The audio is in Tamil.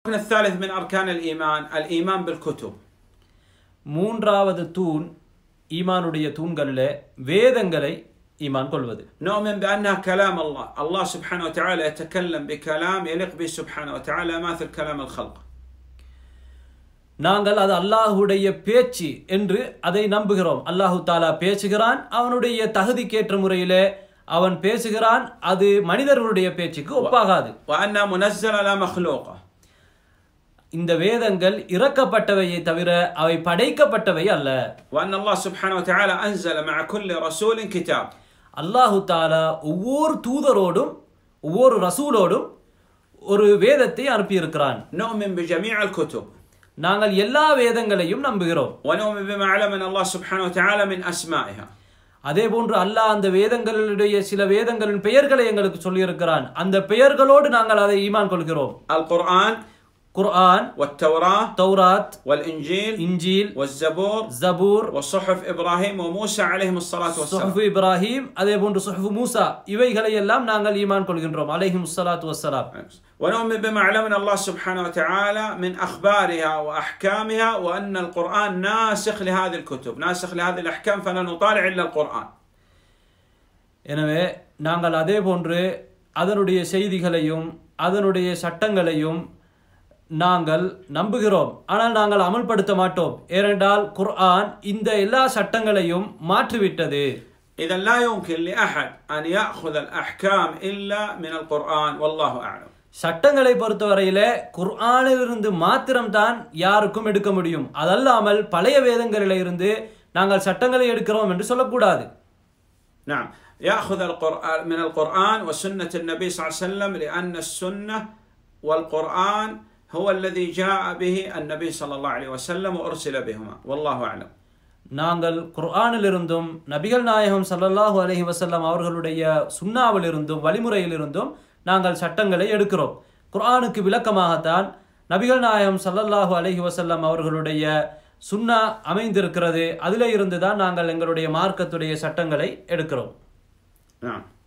الركن الثالث من أركان الإيمان الإيمان بالكتب மூன்றாவது தூண் ஈமானுடைய தூண்களில் வேதங்களை ஈமான் கொள்வது نؤمن بأنها كلام الله الله سبحانه وتعالى يتكلم بكلام يليق به سبحانه وتعالى مثل كلام الخلق நாங்கள் அது அல்லாஹுடைய பேச்சு என்று அதை நம்புகிறோம் அல்லாஹு தாலா பேசுகிறான் அவனுடைய தகுதிக்கேற்ற முறையிலே அவன் பேசுகிறான் அது மனிதர்களுடைய பேச்சுக்கு ஒப்பாகாது وأنها منزلة لا مخلوقة இந்த வேதங்கள் இறக்கப்பட்டவையை தவிர அவை படைக்கப்பட்டவை அல்ல وأن الله سبحانه وتعالى أنزل مع كل رسول كتاب அல்லாஹு தாலா ஒவ்வொரு தூதரோடும் ஒவ்வொரு ரசூலோடும் ஒரு வேதத்தை அனுப்பியிருக்கிறான் نؤمن بجميع الكتب நாங்கள் எல்லா வேதங்களையும் நம்புகிறோம் ونؤمن بما علمنا الله سبحانه وتعالى من أسمائها அதே போன்று அல்லாஹ் அந்த வேதங்களுடைய சில வேதங்களின் பெயர்களை எங்களுக்கு சொல்லியிருக்கிறான் அந்த பெயர்களோடு நாங்கள் அதை ஈமான் கொள்கிறோம் القرآن குர்ஆன் والتوراة தௌராத் والإنجيل இஞ்சில் والزبور ஜபூர் وصحف إبراهيم وموسى عليهم الصلاة والسلام சுஹஃபு இப்ராஹிம் அதே போன்று சுஹஃபு மூசா இவைகளை எல்லாம் நாங்கள் ஈமான் கொள்கின்றோம் அலைஹிம் ஸலாத்து வஸ்ஸலாம் ونؤمن بما علمنا الله سبحانه وتعالى من أخبارها وأحكامها وأن القرآن ناسخ لهذه الكتب ناسخ لهذه الأحكام فلا نطالع إلا القرآن எனவே நாங்கள் அதே போன்று அதனுடைய செய்திகளையும் அதனுடைய சட்டங்களையும் நாங்கள் நம்புகிறோம் ஆனால் நாங்கள் அமல்படுத்த மாட்டோம் ஏனென்றால் குர்ஆன் இந்த எல்லா சட்டங்களையும் மாற்றிவிட்டது إذا لا يمكن لأحد أن يأخذ الأحكام إلا من القرآن والله أعلم சட்டங்களை பொறுத்தவரையில குர்ஆனிலிருந்து மாத்திரம்தான் யாருக்கும் எடுக்க முடியும் அதல்லாமல் பழைய வேதங்களில இருந்து நாங்கள் சட்டங்களை எடுக்கிறோம் என்று சொல்லக்கூடாது نعم يأخذ القرآن من القرآن وسنة النبي صلى الله عليه وسلم لأن السنة والقرآن هو الذي جاء به النبي صلى الله عليه وسلم وأرسل بهما والله أعلم நாங்கள் குர்ஆனிலிருந்தும் நபிகள் நாயகம் ஸல்லல்லாஹு அலைஹி வஸல்லம் அவர்களுடைய சுன்னாவிலிருந்தும் வழிமுறையிலிருந்தும் நாங்கள் சட்டங்களை எடுக்கிறோம் குர்ஆனுக்கு விளக்கமாகத்தான் நபிகள் நாயகம் ஸல்லல்லாஹு அலைஹி வஸல்லம் அவர்களுடைய சுன்னா அமைந்திருக்கிறது அதிலே இருந்து தான் நாங்கள் எங்களுடைய மார்க்கத்துடைய சட்டங்களை எடுக்கிறோம் نعم